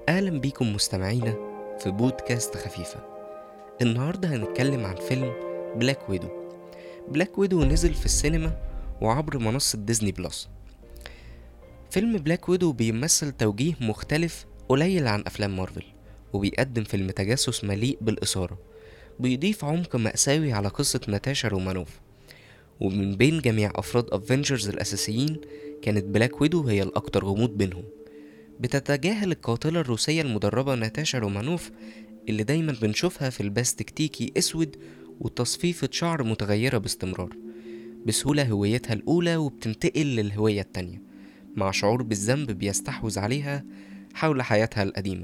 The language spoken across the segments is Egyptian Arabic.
أهلا بيكم مستمعينا في بودكاست خفيفة النهاردة هنتكلم عن فيلم بلاك ويدو بلاك ويدو نزل في السينما وعبر منصة ديزني بلس فيلم بلاك ويدو بيمثل توجيه مختلف قليل عن أفلام مارفل وبيقدم فيلم تجسس مليء بالإثارة بيضيف عمق مأساوي على قصة ناتاشا رومانوف ومن بين جميع أفراد أفنجرز الأساسيين كانت بلاك ويدو هي الأكثر غموض بينهم بتتجاهل القاتلة الروسية المدربة ناتاشا رومانوف اللي دايما بنشوفها في الباس تكتيكي أسود وتصفيفة شعر متغيرة باستمرار بسهولة هويتها الأولى وبتنتقل للهوية التانية مع شعور بالذنب بيستحوذ عليها حول حياتها القديمة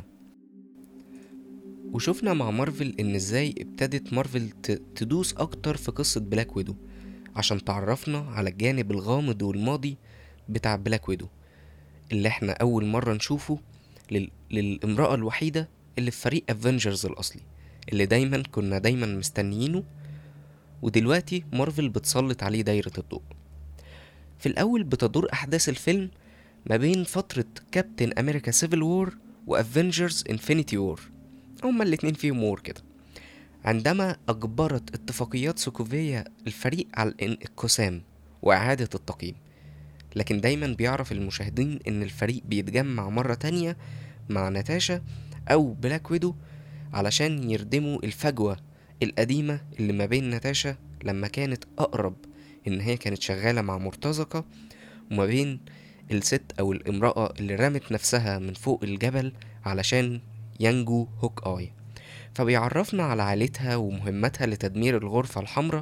وشفنا مع مارفل إن إزاي ابتدت مارفل تدوس أكتر في قصة بلاك ويدو عشان تعرفنا على الجانب الغامض والماضي بتاع بلاك ويدو اللي احنا أول مرة نشوفه لل... للامرأة الوحيدة اللي في فريق افنجرز الأصلي اللي دايما كنا دايما مستنيينه ودلوقتي مارفل بتسلط عليه دايرة الضوء في الأول بتدور أحداث الفيلم ما بين فترة كابتن أمريكا سيفل وور وأفنجرز انفينيتي وور هما الاتنين فيهم وور كده عندما أجبرت اتفاقيات سوكوفيا الفريق على الانقسام وإعادة التقييم لكن دايما بيعرف المشاهدين إن الفريق بيتجمع مرة تانية مع ناتاشا أو بلاك ويدو علشان يردموا الفجوة القديمة اللي ما بين ناتاشا لما كانت أقرب إن هي كانت شغالة مع مرتزقة وما بين الست أو الامرأة اللي رمت نفسها من فوق الجبل علشان ينجو هوك آي فبيعرفنا على عائلتها ومهمتها لتدمير الغرفة الحمراء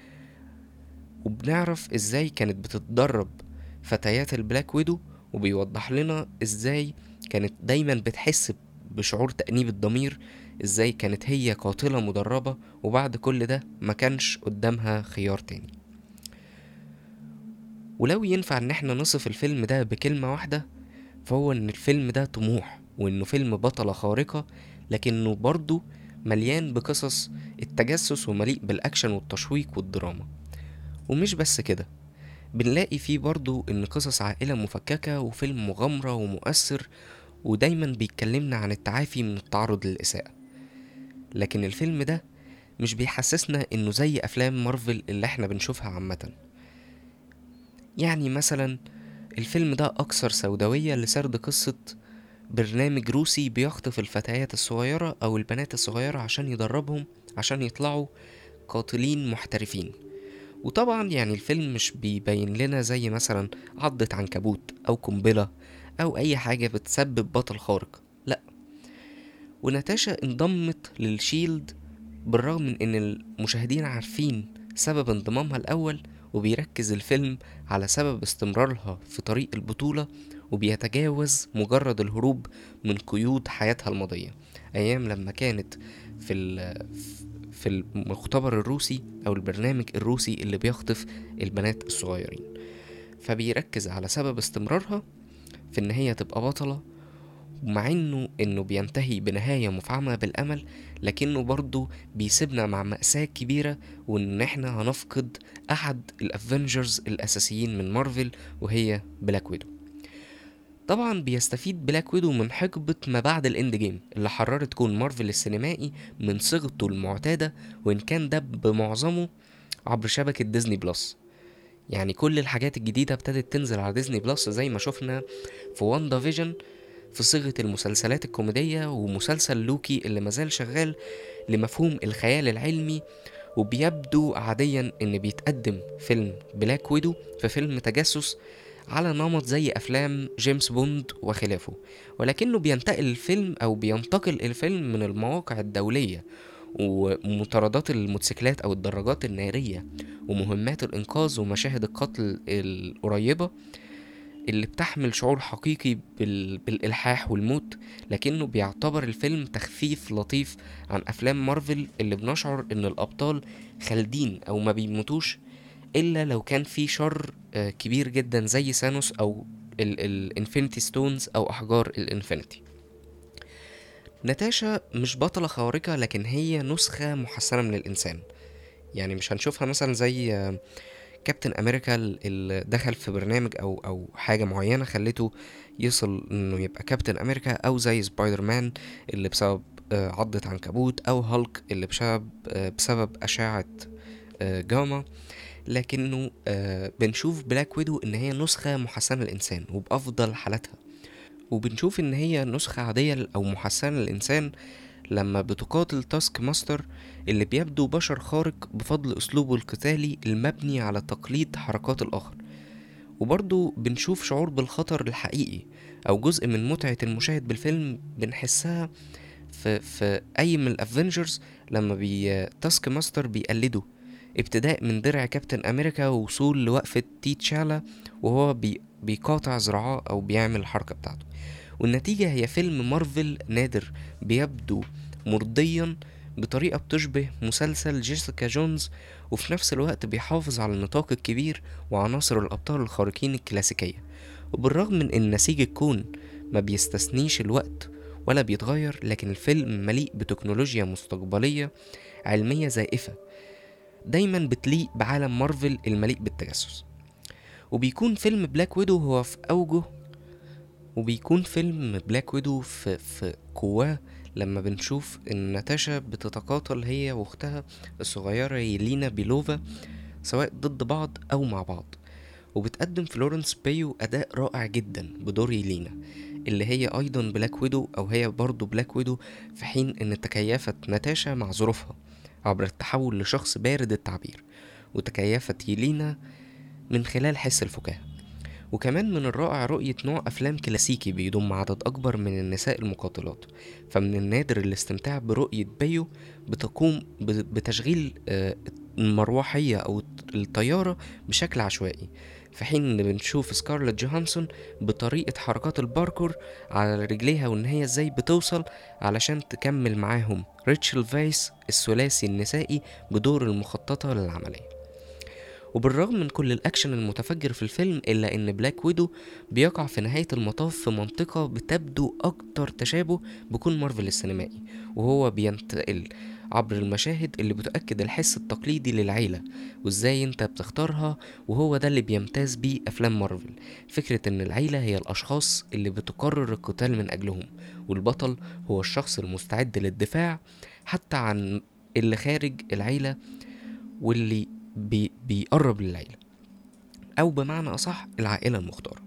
وبنعرف ازاي كانت بتتدرب فتيات البلاك ويدو وبيوضح لنا ازاي كانت دايما بتحس بشعور تأنيب الضمير ازاي كانت هي قاتلة مدربة وبعد كل ده ما كانش قدامها خيار تاني ولو ينفع ان احنا نصف الفيلم ده بكلمة واحدة فهو ان الفيلم ده طموح وانه فيلم بطلة خارقة لكنه برضه مليان بقصص التجسس ومليء بالاكشن والتشويق والدراما ومش بس كده بنلاقي فيه برضو ان قصص عائلة مفككة وفيلم مغامرة ومؤثر ودايما بيتكلمنا عن التعافي من التعرض للإساءة لكن الفيلم ده مش بيحسسنا انه زي افلام مارفل اللي احنا بنشوفها عامة يعني مثلا الفيلم ده اكثر سوداوية لسرد قصة برنامج روسي بيخطف الفتيات الصغيرة او البنات الصغيرة عشان يدربهم عشان يطلعوا قاتلين محترفين وطبعا يعني الفيلم مش بيبين لنا زي مثلا عضة عنكبوت أو قنبلة أو أي حاجة بتسبب بطل خارق لأ وناتاشا انضمت للشيلد بالرغم من ان المشاهدين عارفين سبب انضمامها الاول وبيركز الفيلم على سبب استمرارها في طريق البطولة وبيتجاوز مجرد الهروب من قيود حياتها الماضية أيام لما كانت في في المختبر الروسي أو البرنامج الروسي اللي بيخطف البنات الصغيرين فبيركز على سبب استمرارها في إن هي تبقى بطلة ومع إنه إنه بينتهي بنهاية مفعمة بالأمل لكنه برضه بيسيبنا مع مأساة كبيرة وإن إحنا هنفقد أحد الأفنجرز الأساسيين من مارفل وهي بلاك ويدو طبعا بيستفيد بلاك ويدو من حقبة ما بعد الاند جيم اللي حررت كون مارفل السينمائي من صيغته المعتادة وإن كان ده بمعظمه عبر شبكة ديزني بلس يعني كل الحاجات الجديدة ابتدت تنزل على ديزني بلس زي ما شفنا في واندا فيجن في صيغة المسلسلات الكوميدية ومسلسل لوكي اللي مازال شغال لمفهوم الخيال العلمي وبيبدو عاديا ان بيتقدم فيلم بلاك ويدو في فيلم تجسس على نمط زي أفلام جيمس بوند وخلافه ولكنه بينتقل الفيلم أو بينتقل الفيلم من المواقع الدولية ومطاردات الموتوسيكلات أو الدراجات النارية ومهمات الإنقاذ ومشاهد القتل القريبة اللي بتحمل شعور حقيقي بالإلحاح والموت لكنه بيعتبر الفيلم تخفيف لطيف عن أفلام مارفل اللي بنشعر إن الأبطال خالدين أو ما بيموتوش الا لو كان في شر آه، كبير جدا زي سانوس او الانفينيتي ستونز او احجار الانفينيتي ناتاشا مش بطلة خارقة لكن هي نسخة محسنة من الإنسان يعني مش هنشوفها مثلا زي كابتن امريكا اللي دخل في برنامج او او حاجه معينه خلته يصل انه يبقى كابتن امريكا او زي سبايدر مان اللي بسبب آه، عضة عنكبوت او هالك اللي بسبب آه، بسبب اشعة آه، جاما لكنه بنشوف بلاك ويدو ان هي نسخة محسنة للانسان وبافضل حالاتها وبنشوف ان هي نسخة عادية او محسنة للانسان لما بتقاتل تاسك ماستر اللي بيبدو بشر خارق بفضل أسلوبه القتالي المبني على تقليد حركات الآخر وبرضه بنشوف شعور بالخطر الحقيقي أو جزء من متعة المشاهد بالفيلم بنحسها في, في أي من الأفنجرز لما بي تاسك ماستر بيقلده ابتداء من درع كابتن أمريكا ووصول لوقفة تي تشالا وهو بي بيقاطع ذراعاه أو بيعمل الحركة بتاعته والنتيجة هي فيلم مارفل نادر بيبدو مرضيا بطريقة بتشبه مسلسل جيسيكا جونز وفي نفس الوقت بيحافظ على النطاق الكبير وعناصر الأبطال الخارقين الكلاسيكية وبالرغم من إن نسيج الكون ما بيستثنيش الوقت ولا بيتغير لكن الفيلم مليء بتكنولوجيا مستقبلية علمية زائفة دايما بتليق بعالم مارفل المليء بالتجسس وبيكون فيلم بلاك ويدو هو في أوجه وبيكون فيلم بلاك ويدو في, في قواه لما بنشوف ان ناتاشا بتتقاتل هي واختها الصغيرة يلينا بيلوفا سواء ضد بعض او مع بعض وبتقدم فلورنس بيو اداء رائع جدا بدور يلينا اللي هي ايضا بلاك ويدو او هي برضو بلاك ويدو في حين ان تكيفت ناتاشا مع ظروفها عبر التحول لشخص بارد التعبير وتكيفت يلينا من خلال حس الفكاهة وكمان من الرائع رؤية نوع أفلام كلاسيكي بيضم عدد أكبر من النساء المقاتلات فمن النادر الاستمتاع برؤية بيو بتقوم بتشغيل آه، المروحية أو الطيارة بشكل عشوائي في حين ان بنشوف سكارلت جوهانسون بطريقة حركات الباركور على رجليها وان هي ازاي بتوصل علشان تكمل معاهم ريتشل فايس الثلاثي النسائي بدور المخططة للعملية وبالرغم من كل الأكشن المتفجر في الفيلم إلا إن بلاك ويدو بيقع في نهاية المطاف في منطقة بتبدو أكتر تشابه بكون مارفل السينمائي وهو بينتقل عبر المشاهد اللي بتأكد الحس التقليدي للعيلة وازاي انت بتختارها وهو ده اللي بيمتاز بيه أفلام مارفل فكرة ان العيلة هي الأشخاص اللي بتقرر القتال من أجلهم والبطل هو الشخص المستعد للدفاع حتى عن اللي خارج العيلة واللي بي بيقرب للعيلة أو بمعنى أصح العائلة المختارة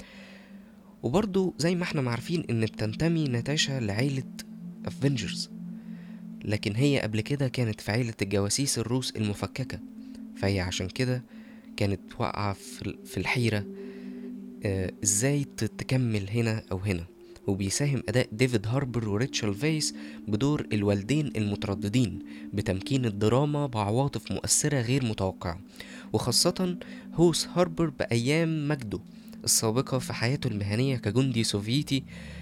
وبرضو زي ما احنا عارفين ان بتنتمي ناتاشا لعيلة افنجرز لكن هي قبل كده كانت في عيلة الجواسيس الروس المفككة فهي عشان كده كانت واقعة في الحيرة اه ازاي تكمل هنا او هنا وبيساهم أداء ديفيد هاربر وريتشل فيس بدور الوالدين المترددين بتمكين الدراما بعواطف مؤثرة غير متوقعة وخاصة هوس هاربر بأيام مجده السابقة في حياته المهنية كجندي سوفيتي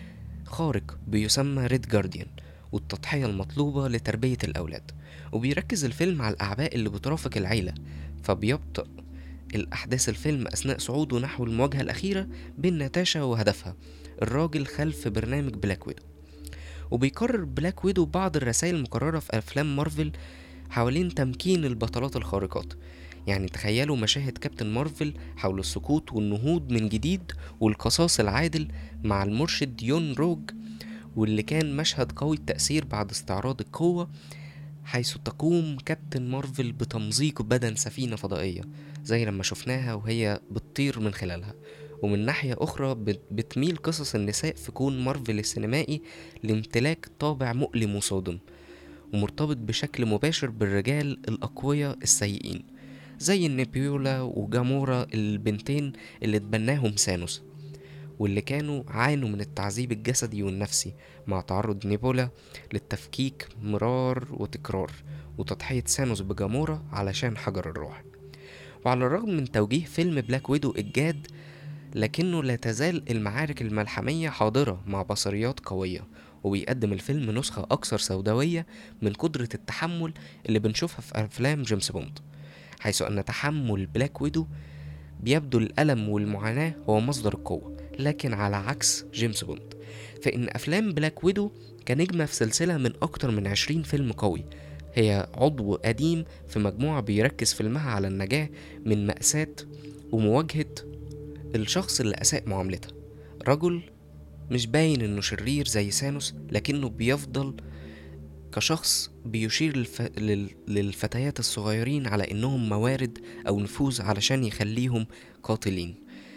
خارق بيسمى ريد جارديان والتضحية المطلوبة لتربية الأولاد وبيركز الفيلم على الأعباء اللي بترافق العيلة فبيبطئ الأحداث الفيلم أثناء صعوده نحو المواجهة الأخيرة بين ناتاشا وهدفها الراجل خلف برنامج بلاك ويدو وبيكرر بلاك ويدو بعض الرسائل المكررة في أفلام مارفل حوالين تمكين البطلات الخارقات يعني تخيلوا مشاهد كابتن مارفل حول السقوط والنهوض من جديد والقصاص العادل مع المرشد يون روج واللي كان مشهد قوي التأثير بعد استعراض القوة حيث تقوم كابتن مارفل بتمزيق بدن سفينة فضائية زي لما شفناها وهي بتطير من خلالها ومن ناحية أخرى بتميل قصص النساء في كون مارفل السينمائي لامتلاك طابع مؤلم وصادم ومرتبط بشكل مباشر بالرجال الأقوياء السيئين زي النبيولا وجامورا البنتين اللي اتبناهم سانوس واللي كانوا عانوا من التعذيب الجسدي والنفسي مع تعرض نيبولا للتفكيك مرار وتكرار وتضحية سانوس بجامورا علشان حجر الروح وعلى الرغم من توجيه فيلم بلاك ويدو الجاد لكنه لا تزال المعارك الملحمية حاضرة مع بصريات قوية وبيقدم الفيلم نسخة أكثر سوداوية من قدرة التحمل اللي بنشوفها في أفلام جيمس بوند حيث أن تحمل بلاك ويدو بيبدو الألم والمعاناة هو مصدر القوة لكن على عكس جيمس بوند فإن أفلام بلاك ويدو كنجمة في سلسلة من أكتر من عشرين فيلم قوي هي عضو قديم في مجموعة بيركز فيلمها على النجاة من مأساة ومواجهة الشخص اللي أساء معاملتها رجل مش باين انه شرير زي سانوس لكنه بيفضل كشخص بيشير للف... لل... للفتيات الصغيرين على انهم موارد او نفوذ علشان يخليهم قاتلين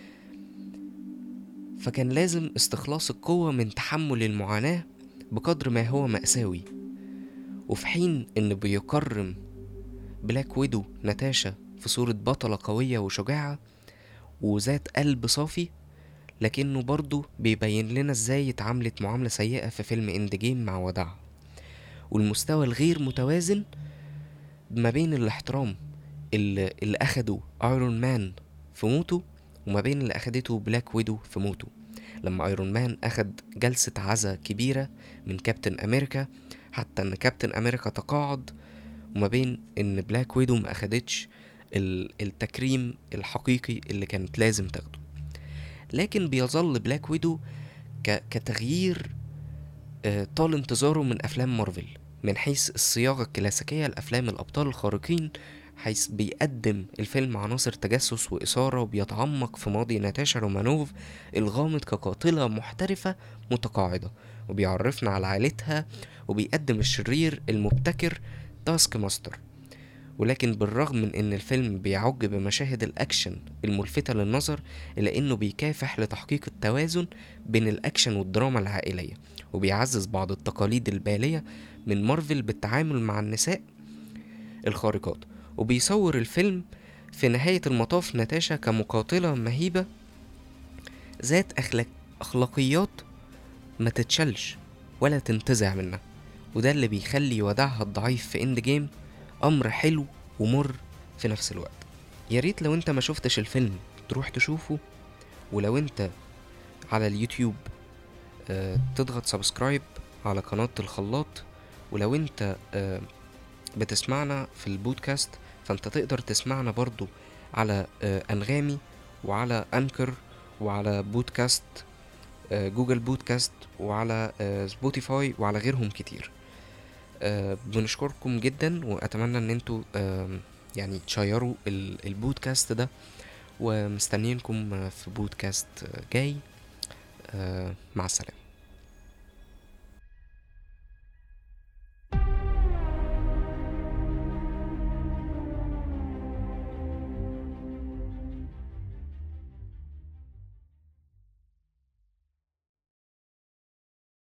فكان لازم استخلاص القوة من تحمل المعاناة بقدر ما هو مأساوي وفي حين ان بيكرم بلاك ويدو ناتاشا في صورة بطلة قوية وشجاعة وذات قلب صافي لكنه برضه بيبين لنا ازاي اتعاملت معاملة سيئة في فيلم اند جيم مع وداعها والمستوى الغير متوازن ما بين الاحترام اللي, اللي اخده ايرون مان في موته وما بين اللي اخدته بلاك ويدو في موته لما ايرون مان اخد جلسة عزا كبيرة من كابتن امريكا حتى ان كابتن امريكا تقاعد وما بين ان بلاك ويدو ما اخدتش التكريم الحقيقي اللي كانت لازم تاخده لكن بيظل بلاك ويدو كتغيير آه، طال انتظاره من افلام مارفل من حيث الصياغة الكلاسيكية لأفلام الأبطال الخارقين حيث بيقدم الفيلم عناصر تجسس وإثارة وبيتعمق في ماضي ناتاشا رومانوف الغامض كقاتلة محترفة متقاعدة وبيعرفنا على عائلتها وبيقدم الشرير المبتكر تاسك ماستر ولكن بالرغم من ان الفيلم بيعج بمشاهد الاكشن الملفتة للنظر الا انه بيكافح لتحقيق التوازن بين الاكشن والدراما العائلية وبيعزز بعض التقاليد البالية من مارفل بالتعامل مع النساء الخارقات وبيصور الفيلم في نهاية المطاف ناتاشا كمقاتلة مهيبة ذات أخلاق أخلاقيات ما تتشلش ولا تنتزع منها وده اللي بيخلي وداعها الضعيف في اند جيم امر حلو ومر في نفس الوقت يا ريت لو انت ما شفتش الفيلم تروح تشوفه ولو انت على اليوتيوب آه تضغط سبسكرايب على قناة الخلاط ولو انت آه بتسمعنا في البودكاست فانت تقدر تسمعنا برضو على آه انغامي وعلى انكر وعلى بودكاست آه جوجل بودكاست وعلى آه سبوتيفاي وعلى غيرهم كتير آه بنشكركم جدا واتمنى ان انتوا آه يعني تشيروا البودكاست ده ومستنيينكم في بودكاست جاي آه مع السلامه